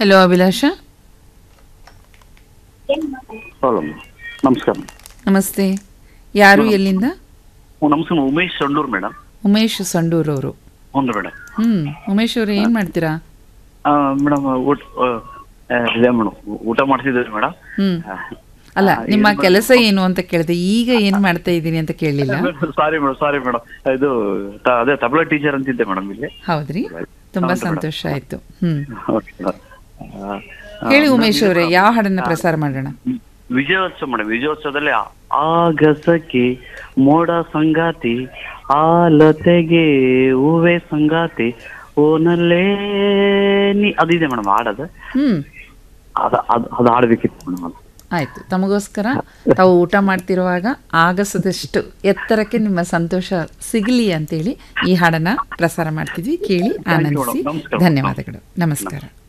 Hello ಅಭಿಲಾಷ hello ನಮಸ್ಕಾರ ನಮಸ್ತೆ ಯಾರು ಎಲ್ಲಿಂದ ನಮಸ್ಕಾರ ಉಮೇಶ್ ಸಂಡೂರ್ ಮೇಡಮ್ ಉಮೇಶ್ ಸಂಡೂರ್ ಅವರು ಹೌದು ಮೇಡಮ್ ಹ್ಮ್ ಉಮೇಶ್ ಅವ್ರು ಏನ್ ಮಾಡ್ತೀರಾ ಮೇಡಮ್ ಊಟ ಆ, ಆ, ಇದೆ ಮೇಡಮ್ ಊಟ ಮಾಡ್ತಿದ್ದೀರಿ ಮೇಡಮ್ ಹ್ಮ್ ಅಲ್ಲ ನಿಮ್ಮ ಕೆಲಸ ಏನು ಅಂತ ಕೇಳಿದೆ ಈಗ ಏನ್ ಮಾಡ್ತಾ ಇದ್ದೀನಿ ಅಂತ ಕೇಳಲಿಲ್ಲ ಸಾರಿ ಮೇಡಮ್ ಸಾರಿ ಮೇಡಮ್ ಇದು ತ- ಅದೇ ತಬಲಾ ಟೀಚರ್ ಅಂತಿದ್ದೆ ಮೇಡಮ್ ಇಲ್ಲಿ ಹೌದ್ರಿ ತುಂಬಾ ಹೌದು ಸಂತೋಷ ಆಯ್ತು ಹ್ಮ್ ಓಕೆ ಮೇಡಮ್. ಆ, ಆ, ಹೇಳಿ ಮೇಡಮ್, ಉಮೇಶ್ ಇದು ಅವರೇ ಯಾವ ಹಾಡನ್ನ ಪ್ರಸಾರ ಮಾಡೋಣ ವಿಜಯೋತ್ಸವ ಮೇಡಮ್ ವಿಜಯೋತ್ಸವದಲ್ಲಿ ಆಗಸಕ್ಕೆ ಮೋಡ ಸಂಗಾತಿ ಆಲತೆಗೆ ಹೂವೆ ಸಂಗಾತಿ ಓನಲ್ಲೇ ನೀ ಅದಿದೆ ಮೇಡಮ್ ಹಾಡದು ಹ್ಮ್ ಅದ ಅದು ಅದು ಹಾಡ್ಬೇಕಿತ್ತು ಮೇಡಮ್ ಅದು ಆಯ್ತು ತಮಗೋಸ್ಕರ ತಾವು ಊಟ ಮಾಡ್ತಿರುವಾಗ ಆಗಸದಷ್ಟು ಎತ್ತರಕ್ಕೆ ನಿಮ್ಮ ಸಂತೋಷ ಸಿಗಲಿ ಅಂತೇಳಿ ಈ ಹಾಡನ್ನ ಪ್ರಸಾರ ಮಾಡ್ತಿದ್ವಿ ಕೇಳಿ you, ಆನಂದಿಸಿ madam. ನಮಸ್ಕಾರ. ಧನ್ಯವಾದಗಳು ನಮಸ್ಕಾರ